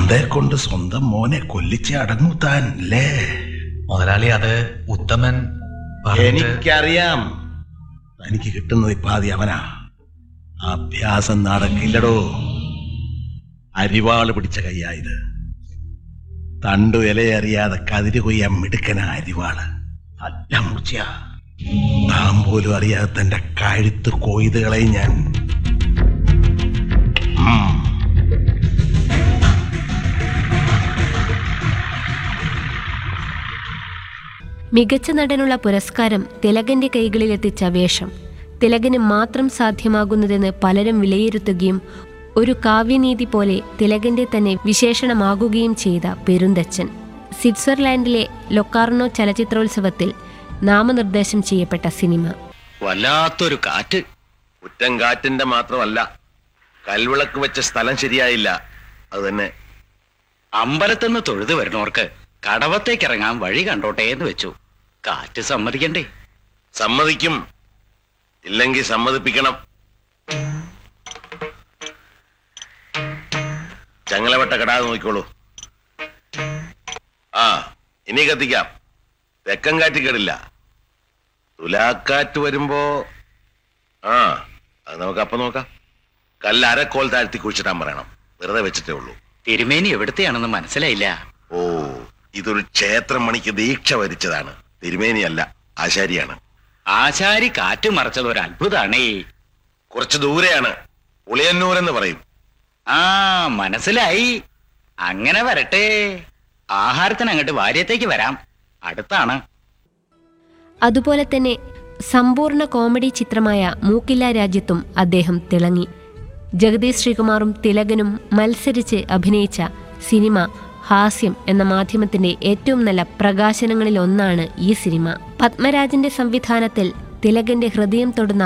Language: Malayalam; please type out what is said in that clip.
തന്തയെ കൊണ്ട് സ്വന്തം മോനെ കൊല്ലിച്ച് അടങ്ങൂ താൻ അല്ലേ മുതലാളി അത് ഉത്തമൻ പറഞ്ഞിട്ട് എനിക്കറിയാം എനിക്ക് കിട്ടുന്നത് ഇപ്പാതി അവനാ അഭ്യാസം നടക്കില്ലടോ അരിവാള് പിടിച്ച കയ്യായത് തണ്ടു ഇലയറിയാതെ കതിര് കൊയ്യാൻ മിടുക്കനാ അരിവാള് അല്ല മൂർച്ച താൻ പോലും അറിയാതെ തന്റെ കഴുത്ത് കൊയ്തുകളെ ഞാൻ ഉം. മികച്ച നടനുള്ള പുരസ്കാരം തിലകന്റെ കൈകളിലെത്തിച്ച വേഷം തിലകന് മാത്രം സാധ്യമാകുന്നതെന്ന് പലരും വിലയിരുത്തുകയും ഒരു കാവ്യനീതി പോലെ തിലകന്റെ തന്നെ വിശേഷണമാകുകയും ചെയ്ത പെരുന്തച്ചൻ സ്വിറ്റ്സർലാൻഡിലെ ലൊക്കാർണോ ചലച്ചിത്രോത്സവത്തിൽ നാമനിർദ്ദേശം ചെയ്യപ്പെട്ട സിനിമ വല്ലാത്തൊരു കാറ്റ് കുറ്റം കാറ്റിന്റെ മാത്രമല്ല കൽവിളക്ക് വെച്ച സ്ഥലം ശരിയായില്ല അത് തന്നെ അമ്പലത്തുനിന്ന് തൊഴുത് വരുന്നവർക്ക് കടവത്തേക്ക് ഇറങ്ങാൻ വഴി കണ്ടോട്ടെ എന്ന് വെച്ചു കാറ്റ് സമ്മതിക്കണ്ടേ സമ്മതിക്കും ഇല്ലെങ്കിൽ സമ്മതിപ്പിക്കണം ചങ്ങലവട്ട കടാതെ നോക്കിക്കോളൂ ആ ഇനി കത്തിക്കാം തെക്കൻ കാറ്റ് കേടില്ല തുലാക്കാറ്റ് വരുമ്പോ ആ അത് നമുക്ക് അപ്പം നോക്കാം കല്ല് അരക്കോൽ താഴ്ത്തി കുഴിച്ചിടാൻ പറയണം വെറുതെ വെച്ചിട്ടേ ഉള്ളൂ തിരുമേനി എവിടത്തെയാണെന്ന് മനസ്സിലായില്ല ഓ ഇതൊരു ക്ഷേത്രം മണിക്ക് ദീക്ഷ വരിച്ചതാണ് തിരുമേനിയല്ല ആശാരിയാണ് ആശാരി കാറ്റ് മറച്ചത് ഒരു അത്ഭുതാണേ കുറച്ച് ദൂരെയാണ് ഉളിയന്നൂർ എന്ന് പറയും ആ മനസ്സിലായി അങ്ങനെ വരട്ടെ ആഹാരത്തിന് അങ്ങോട്ട് വാര്യത്തേക്ക് വരാം അടുത്താണ് അതുപോലെ തന്നെ സമ്പൂർണ്ണ കോമഡി ചിത്രമായ മൂക്കില്ല രാജ്യത്തും അദ്ദേഹം തിളങ്ങി ജഗദീഷ് ശ്രീകുമാറും തിലകനും മത്സരിച്ച് അഭിനയിച്ച സിനിമ ഹാസ്യം എന്ന മാധ്യമത്തിന്റെ ഏറ്റവും നല്ല പ്രകാശനങ്ങളിൽ ഒന്നാണ് ഈ സിനിമ പത്മരാജന്റെ സംവിധാനത്തിൽ തിലകന്റെ ഹൃദയം തൊടുന്ന